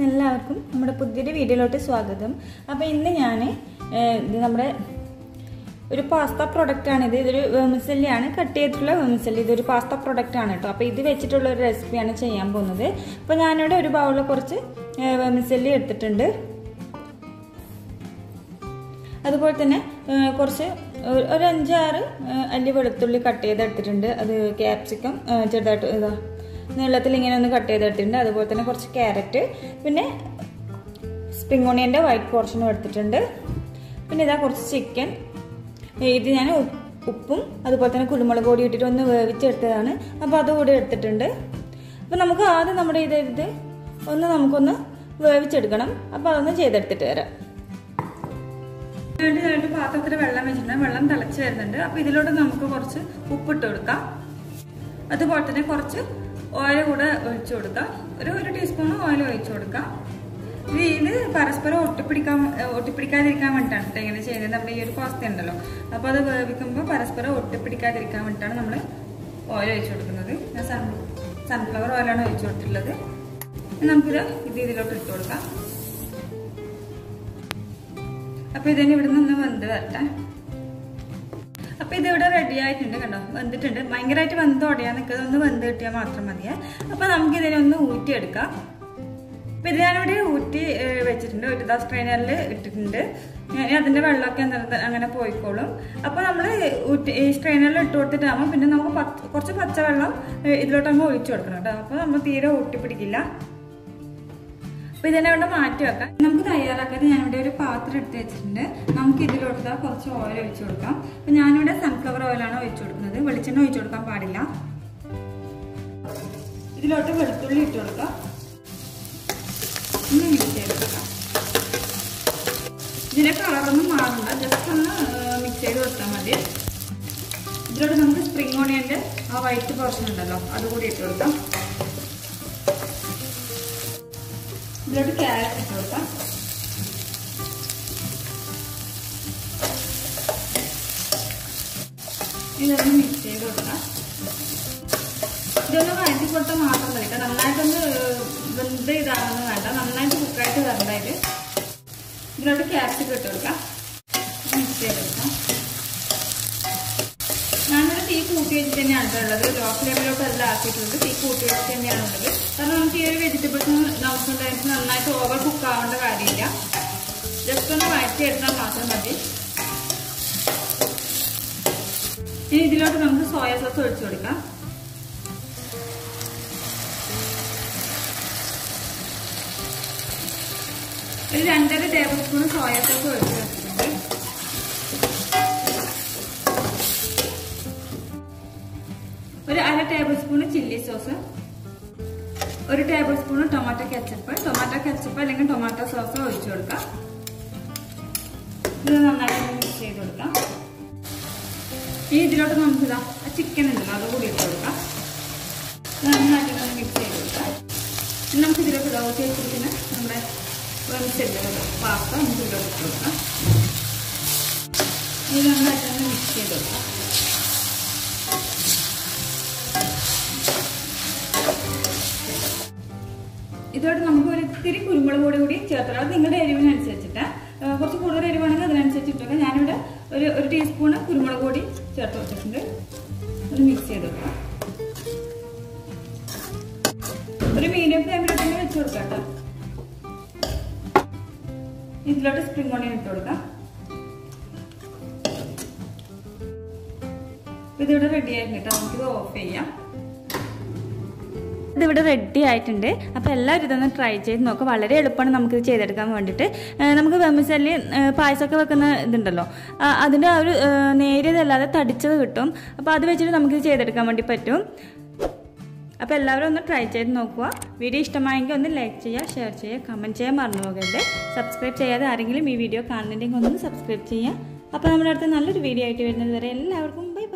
എല്ലാവർക്കും നമ്മുടെ പുതിയൊരു വീഡിയോയിലോട്ട് സ്വാഗതം അപ്പോൾ ഇന്ന് ഞാൻ ഇത് നമ്മുടെ ഒരു പാസ്ത പ്രൊഡക്റ്റ് ആണ് ഇത് ഇതൊരു വെമിസല്ലിയാണ് കട്ട് ചെയ്തിട്ടുള്ള വെമിസല്ലി ഇതൊരു പാസ്ത പ്രൊഡക്റ്റ് ആണ് കേട്ടോ അപ്പോൾ ഇത് വെച്ചിട്ടുള്ള ഒരു റെസിപ്പിയാണ് ചെയ്യാൻ പോകുന്നത് അപ്പോൾ ഞാനിവിടെ ഒരു ബൗളിൽ കുറച്ച് വെമിസല്ലി എടുത്തിട്ടുണ്ട് അതുപോലെ തന്നെ കുറച്ച് ഒരു അഞ്ചാറ് അല്ലി വെളുത്തുള്ളി കട്ട് ചെയ്തെടുത്തിട്ടുണ്ട് അത് ക്യാപ്സിക്കം ചെറുതായിട്ട് ഇതാ നീളത്തിൽ ഇങ്ങനെ ഒന്ന് കട്ട് ചെയ്തെടുത്തിട്ടുണ്ട് അതുപോലെ തന്നെ കുറച്ച് ക്യാരറ്റ് പിന്നെ സ്പ്രിംഗ് ഓണിയൻ്റെ വൈറ്റ് പോർഷനും എടുത്തിട്ടുണ്ട് പിന്നെ ഇതാ കുറച്ച് ചിക്കൻ ഇത് ഞാൻ ഉപ്പും അതുപോലെ തന്നെ കുരുമുളക് പൊടി ഇട്ടിട്ട് ഒന്ന് വേവിച്ചെടുത്തതാണ് അപ്പോൾ അതുകൂടി എടുത്തിട്ടുണ്ട് അപ്പോൾ നമുക്ക് ആദ്യം നമ്മുടെ ഇത് ഇത് ഒന്ന് നമുക്കൊന്ന് വേവിച്ചെടുക്കണം അപ്പോൾ അതൊന്ന് ചെയ്തെടുത്തിട്ട് വരാം വേണ്ടി രണ്ട് പാത്രത്തിൽ വെള്ളം വെച്ചിട്ടുണ്ട് വെള്ളം തിളച്ച് വരുന്നുണ്ട് അപ്പോൾ ഇതിലോട്ട് നമുക്ക് കുറച്ച് ഉപ്പിട്ട് കൊടുക്കാം അതുപോലെ തന്നെ കുറച്ച് ഓയിൽ കൂടെ ഒഴിച്ചു കൊടുക്കാം ഒരു ഒരു ടീസ്പൂൺ ഓയിൽ ഒഴിച്ചു കൊടുക്കാം ഇത് പരസ്പരം ഒട്ടിപ്പിടിക്കാൻ ഒട്ടിപ്പിടിക്കാതിരിക്കാൻ വേണ്ടിയിട്ടാണ് ഇങ്ങനെ ചെയ്യുന്നത് നമ്മുടെ ഈ ഒരു പാസ്ത ഉണ്ടല്ലോ അപ്പോൾ അത് വേവിക്കുമ്പോൾ പരസ്പരം ഒട്ടിപ്പിടിക്കാതിരിക്കാൻ വേണ്ടിയിട്ടാണ് നമ്മൾ ഓയിൽ ഒഴിച്ചു കൊടുക്കുന്നത് ഞാൻ സൺ സൺഫ്ലവർ ഓയിലാണ് ഒഴിച്ചു കൊടുത്തിട്ടുള്ളത് നമുക്കിത് ഇത് ഇതിലോട്ട് ഇട്ട് കൊടുക്കാം അപ്പൊ ഇതിന് ഇവിടെ നിന്ന് വെന്ത് വരട്ടെ അപ്പൊ ഇതിവിടെ റെഡി ആയിട്ടുണ്ട് കണ്ടോ വെന്തിട്ടുണ്ട് ഭയങ്കരമായിട്ട് വെന്ത് ഉടയാൻ നിൽക്കുന്നത് ഒന്ന് വെന്ത് കിട്ടിയാൽ മാത്രം മതിയേ അപ്പൊ നമുക്ക് ഇതിനെ ഒന്ന് ഊറ്റിയെടുക്കാം അപ്പൊ ഇത് ഞാനിവിടെ ഊറ്റി വെച്ചിട്ടുണ്ട് ഒരു ദാസ് ട്രെയിനറിൽ ഇട്ടിട്ടുണ്ട് അതിന്റെ വെള്ളമൊക്കെ എന്താ അങ്ങനെ പോയിക്കോളും അപ്പൊ നമ്മൾ ഊറ്റി ഈ സ്ട്രെയിനറിൽ ഇട്ട് കൊടുത്തിട്ടാകുമ്പോൾ പിന്നെ നമുക്ക് കുറച്ച് പച്ചവെള്ളം ഇതിലോട്ട് അങ്ങ് ഒഴിച്ചു കൊടുക്കണം കേട്ടോ അപ്പൊ നമ്മൾ തീരെ ഊട്ടിപ്പിടിക്കില്ല അപ്പൊ ഇതിനെ ഇവിടെ മാറ്റി വെക്കാം നമുക്ക് തയ്യാറാക്കാൻ ഞാനിവിടെ ഒരു പാത്രം എടുത്ത് വെച്ചിട്ടുണ്ട് നമുക്ക് ഇതിലോട്ട് കുറച്ച് ഓയിൽ ഒഴിച്ചു കൊടുക്കാം അപ്പൊ ഞാനിവിടെ സൺഫ്ലവർ ഓയിലാണ് ഒഴിച്ചു കൊടുക്കുന്നത് വെളിച്ചെണ്ണ ഒഴിച്ചു കൊടുക്കാൻ പാടില്ല ഇതിലോട്ട് വെളുത്തുള്ളി ഇട്ട് കൊടുക്കാം ഒന്ന് മിക്സ് ചെയ്ത് കൊടുക്കാം ഇതിന്റെ കളറൊന്നും മാറണ്ട ജസ്റ്റ് ഒന്ന് മിക്സ് ചെയ്ത് കൊടുത്താൽ മതി ഇതിലോട്ട് നമുക്ക് സ്പ്രിംഗ് ഓണിയന്റെ ആ വൈറ്റ് പോർഷൻ ഉണ്ടല്ലോ അതുകൂടി ഇട്ട് കൊടുക്കാം ഇതിലോട്ട് ക്യാരറ്റ് ഇട്ട് കൊടുക്കാം ഇതൊന്ന് മിക്സ് ചെയ്ത് കൊടുക്കാം ഇതൊന്ന് വഴറ്റി കൊടുത്താൽ മാത്രം മതി കേട്ടോ നന്നായിട്ടൊന്ന് വെന്ത് ഇതാണെന്ന് വേണ്ട നന്നായിട്ട് കുക്കായിട്ട് വരണ്ട ഇത് ഇതിലോട്ട് ക്യാപ്സിക്കം ഇട്ട് കൊടുക്കാം മിക്സ് ചെയ്ത് കൊടുക്കാം ഞാനിവിടെ തീ കൂട്ടി വെച്ചിട്ട് തന്നെയാണ് ഉള്ളത് ലോ ഫ്ലെയിമിലോട്ട് എല്ലാം ആക്കിയിട്ടുള്ളത് തീ കൂട്ടി വെച്ചിട്ട് തന്നെയാണ് ഉള്ളത് കാരണം നമുക്ക് ഈ ഒരു വെജിറ്റബിൾസ് നമുക്ക് നന്നായിട്ട് ഓവർ കുക്ക് ആവേണ്ട കാര്യമില്ല ജസ്റ്റ് ഒന്ന് വഴറ്റിയെടുത്താൽ മാത്രം മതി ഇനി ഇതിലോട്ട് നമുക്ക് സോയ സോസ് ഒഴിച്ചു കൊടുക്കാം ഒരു രണ്ടര ടേബിൾ സ്പൂൺ സോയ സോസ് ഒഴിച്ചു വെച്ചിട്ടുണ്ട് ഒരു അര ടേബിൾ സ്പൂൺ ചില്ലി സോസ് ഒരു tablespoon tomato ketchup tomato ketchup അല്ലെങ്കിൽ ടൊമാറ്റോ സോസ് ഒഴിച്ചു കൊടുക്കാം ഇത് നന്നായിട്ട് മിക്സ് ചെയ്ത് കൊടുക്കാം ഇനി ഇതിലോട്ട് നമുക്ക് ഇതാ ചിക്കൻ ഉണ്ടല്ലോ അതുകൂടി ഇട്ട് കൊടുക്കാം നന്നായിട്ട് ഒന്ന് മിക്സ് ചെയ്ത് കൊടുക്കാം ഇനി നമുക്ക് ഇതിലോട്ട് ഇതാ ഊറ്റി വെച്ചിരിക്കുന്ന നമ്മുടെ വെമിച്ചെടുക്കുന്നത് പാസ്ത നമുക്ക് ഇതിലോട്ട് ഇട്ട് കൊടുക്കാം ഇത് നന്നായിട്ട് ഒന്ന് മിക്സ് ചെയ്ത് കൊടുക്കാം ഇതോടെ നമുക്ക് ഒരു ഇത്തിരി കുരുമുളക് പൊടി കൂടി ചേർത്തണം അത് നിങ്ങളുടെ എരിവിനനുസരിച്ചിട്ട് കുറച്ച് കൂടുതൽ എരിവാണെങ്കിൽ അതിനനുസരിച്ചിട്ടൊക്കെ ഞാനിവിടെ ഒരു ഒരു ടീസ്പൂണ് കുരുമുളക് പൊടി ചേർത്ത് വെച്ചിട്ടുണ്ട് ഒന്ന് മിക്സ് ചെയ്ത് വെക്കാം ഒരു മീഡിയം ഫ്ലെയിമിലോട്ട് തന്നെ വെച്ച് കൊടുക്കാം കേട്ടോ ഇതിലോട്ട് സ്പ്രിംഗ് ഓണിയൻ ഇട്ട് കൊടുക്കാം ഇതിവിടെ റെഡി ആയിട്ട് കേട്ടോ നമുക്കിത് ഓഫ് ചെയ്യാം ഇതിവിടെ റെഡി ആയിട്ടുണ്ട് അപ്പോൾ എല്ലാവരും ഇതൊന്ന് ട്രൈ ചെയ്ത് നോക്കുക വളരെ എളുപ്പമാണ് നമുക്കിത് ചെയ്തെടുക്കാൻ വേണ്ടിയിട്ട് നമുക്ക് വെമിസല്ലി പായസമൊക്കെ വെക്കുന്ന ഇതുണ്ടല്ലോ അതിൻ്റെ ആ ഒരു നേരിയതല്ലാതെ തടിച്ചത് കിട്ടും അപ്പോൾ അത് വെച്ചിട്ട് നമുക്കിത് ചെയ്തെടുക്കാൻ വേണ്ടി പറ്റും അപ്പോൾ എല്ലാവരും ഒന്ന് ട്രൈ ചെയ്ത് നോക്കുക വീഡിയോ ഇഷ്ടമായെങ്കിൽ ഒന്ന് ലൈക്ക് ചെയ്യുക ഷെയർ ചെയ്യുക കമൻറ്റ് ചെയ്യാൻ മറന്നു പോകരുത് സബ്സ്ക്രൈബ് ചെയ്യാതെ ആരെങ്കിലും ഈ വീഡിയോ കാണുന്നുണ്ടെങ്കിൽ ഒന്ന് സബ്സ്ക്രൈബ് ചെയ്യുക അപ്പോൾ നമ്മുടെ അടുത്ത് നല്ലൊരു വീഡിയോ ആയിട്ട് വരുന്നത് വരെ എല്ലാവർക്കും ബൈ